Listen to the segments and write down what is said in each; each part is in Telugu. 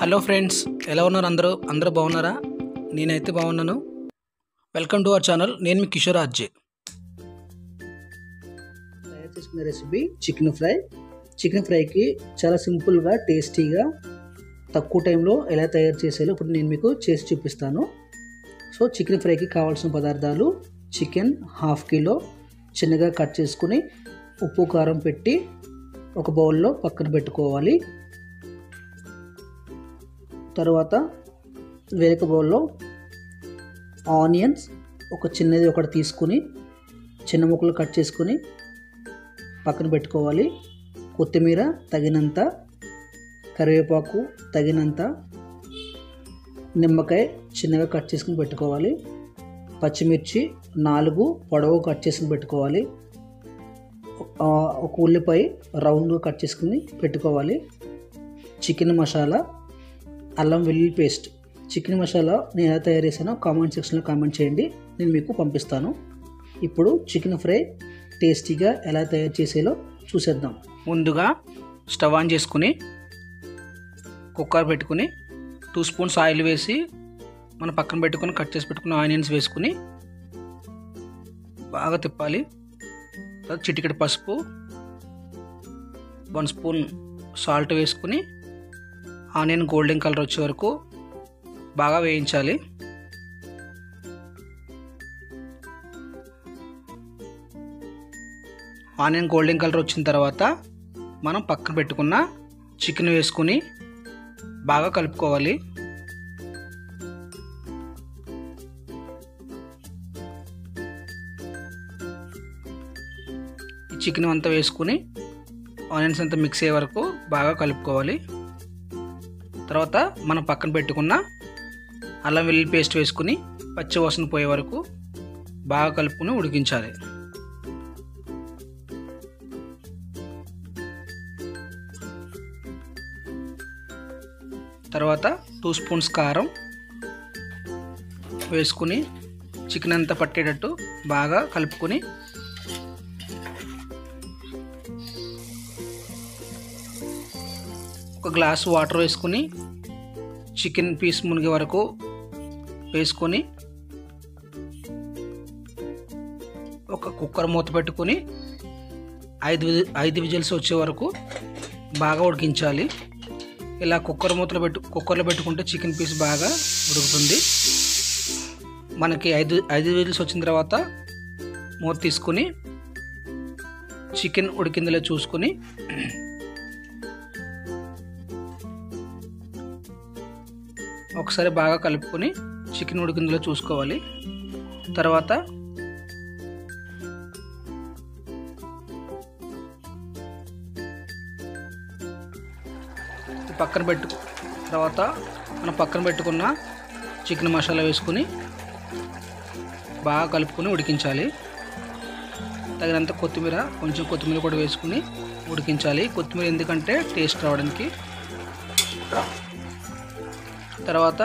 హలో ఫ్రెండ్స్ ఎలా ఉన్నారు అందరూ అందరూ బాగున్నారా నేనైతే బాగున్నాను వెల్కమ్ టు అవర్ ఛానల్ నేను మీ కిషోర్ ఆర్జే తయారు చేసుకునే రెసిపీ చికెన్ ఫ్రై చికెన్ ఫ్రైకి చాలా సింపుల్గా టేస్టీగా తక్కువ టైంలో ఎలా తయారు చేసేలో ఇప్పుడు నేను మీకు చేసి చూపిస్తాను సో చికెన్ ఫ్రైకి కావాల్సిన పదార్థాలు చికెన్ హాఫ్ కిలో చిన్నగా కట్ చేసుకుని ఉప్పు కారం పెట్టి ఒక బౌల్లో పక్కన పెట్టుకోవాలి తర్వాత వేరొక బౌల్లో ఆనియన్స్ ఒక చిన్నది ఒకటి తీసుకుని చిన్న ముక్కలు కట్ చేసుకుని పక్కన పెట్టుకోవాలి కొత్తిమీర తగినంత కరివేపాకు తగినంత నిమ్మకాయ చిన్నగా కట్ చేసుకుని పెట్టుకోవాలి పచ్చిమిర్చి నాలుగు పొడవు కట్ చేసుకుని పెట్టుకోవాలి ఆ, ఒక ఉల్లిపాయ రౌండ్గా కట్ చేసుకుని పెట్టుకోవాలి చికెన్ మసాలా అల్లం వెల్లుల్లి పేస్ట్ చికెన్ మసాలా నేను ఎలా తయారు చేశానో కామెంట్ సెక్షన్లో కామెంట్ చేయండి నేను మీకు పంపిస్తాను ఇప్పుడు చికెన్ ఫ్రై టేస్టీగా ఎలా తయారు చేసేలో చూసేద్దాం ముందుగా స్టవ్ ఆన్ చేసుకుని కుక్కర్ పెట్టుకుని టూ స్పూన్స్ ఆయిల్ వేసి మన పక్కన పెట్టుకుని కట్ చేసి పెట్టుకున్న ఆనియన్స్ వేసుకుని బాగా తిప్పాలి తర్వాత చిటికెడు పసుపు వన్ స్పూన్ సాల్ట్ వేసుకుని ఆనియన్ గోల్డెన్ కలర్ వచ్చే వరకు బాగా వేయించాలి ఆనియన్ గోల్డెన్ కలర్ వచ్చిన తర్వాత మనం పక్కన పెట్టుకున్న చికెన్ వేసుకుని బాగా కలుపుకోవాలి ఈ చికెన్ అంతా వేసుకుని ఆనియన్స్ అంతా మిక్స్ అయ్యే వరకు బాగా కలుపుకోవాలి తర్వాత మనం పక్కన పెట్టుకున్న అల్లం వెల్లుల్లి పేస్ట్ వేసుకుని పచ్చి వాసన పోయే వరకు బాగా కలుపుకుని ఉడికించాలి తర్వాత టూ స్పూన్స్ కారం వేసుకుని చికెన్ అంతా పట్టేటట్టు బాగా కలుపుకొని ఒక గ్లాస్ వాటర్ వేసుకుని చికెన్ పీస్ మునిగే వరకు వేసుకొని ఒక కుక్కర్ మూత పెట్టుకొని ఐదు విజి- ఐదు విజిల్స్ వచ్చే వరకు బాగా ఉడికించాలి ఇలా కుక్కర్ మూతలో పెట్టు కుక్కర్లో పెట్టుకుంటే చికెన్ పీస్ బాగా ఉడుకుతుంది మనకి ఐదు ఐదు విజిల్స్ వచ్చిన తర్వాత మూత తీసుకుని చికెన్ ఉడికిందిలో చూసుకుని ఒకసారి బాగా కలుపుకొని చికెన్ ఉడికిందిలో చూసుకోవాలి తర్వాత ఇది పక్కన పెట్టు తర్వాత మనం పక్కన పెట్టుకున్న చికెన్ మసాలా వేసుకుని బాగా కలుపుకొని ఉడికించాలి తగినంత కొత్తిమీర కొంచెం కొత్తిమీర కూడా వేసుకుని ఉడికించాలి కొత్తిమీర ఎందుకంటే టేస్ట్ రావడానికి తర్వాత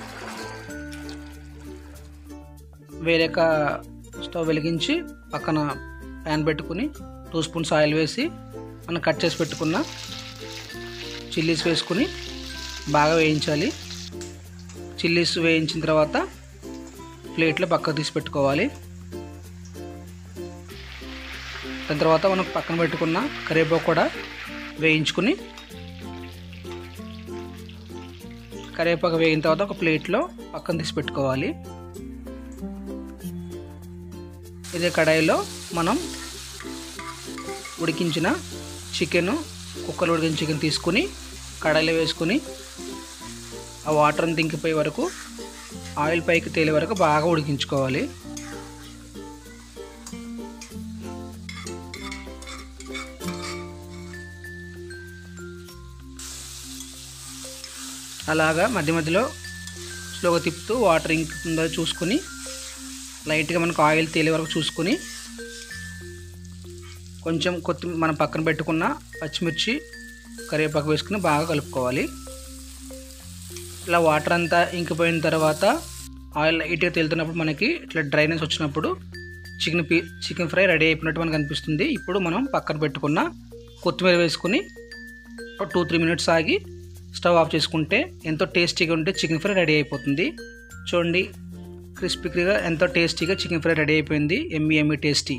వేరొక స్టవ్ వెలిగించి పక్కన ప్యాన్ పెట్టుకుని టూ స్పూన్స్ ఆయిల్ వేసి మనం కట్ చేసి పెట్టుకున్న చిల్లీస్ వేసుకుని బాగా వేయించాలి చిల్లీస్ వేయించిన తర్వాత ప్లేట్లో పక్కకు తీసి పెట్టుకోవాలి దాని తర్వాత మనం పక్కన పెట్టుకున్న కరివేపాకు కూడా వేయించుకుని కరివేపాకు వేగిన తర్వాత ఒక ప్లేట్లో పక్కన తీసి పెట్టుకోవాలి ఇదే కడాయిలో మనం ఉడికించిన చికెన్ కుక్కర్లో ఉడికిన చికెన్ తీసుకుని కడాయిలో వేసుకుని ఆ వాటర్ అంతా ఇంకిపోయే వరకు ఆయిల్ పైకి తేలే వరకు బాగా ఉడికించుకోవాలి అలాగా మధ్య మధ్యలో స్లోగా తిప్పుతూ వాటర్ ఇంకుతుందో చూసుకుని లైట్గా మనకు ఆయిల్ తేలే వరకు చూసుకుని కొంచెం కొత్తిమీర మనం పక్కన పెట్టుకున్న పచ్చిమిర్చి కరివేపాకు వేసుకుని బాగా కలుపుకోవాలి ఇలా వాటర్ అంతా ఇంకిపోయిన తర్వాత ఆయిల్ లైట్గా తేలుతున్నప్పుడు మనకి ఇట్లా డ్రైనెస్ వచ్చినప్పుడు చికెన్ పీ చికెన్ ఫ్రై రెడీ అయిపోయినట్టు మనకు అనిపిస్తుంది ఇప్పుడు మనం పక్కన పెట్టుకున్న కొత్తిమీర వేసుకుని టూ త్రీ మినిట్స్ ఆగి స్టవ్ ఆఫ్ చేసుకుంటే ఎంతో టేస్టీగా ఉంటే చికెన్ ఫ్రై రెడీ అయిపోతుంది చూడండి క్రిస్పీగా ఎంతో టేస్టీగా చికెన్ ఫ్రై రెడీ అయిపోయింది ఎమ్మి ఎమ్మి టేస్టీ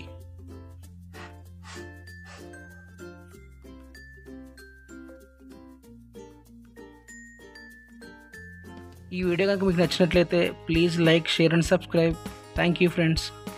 ఈ వీడియో కనుక మీకు నచ్చినట్లయితే please like share and subscribe thank you friends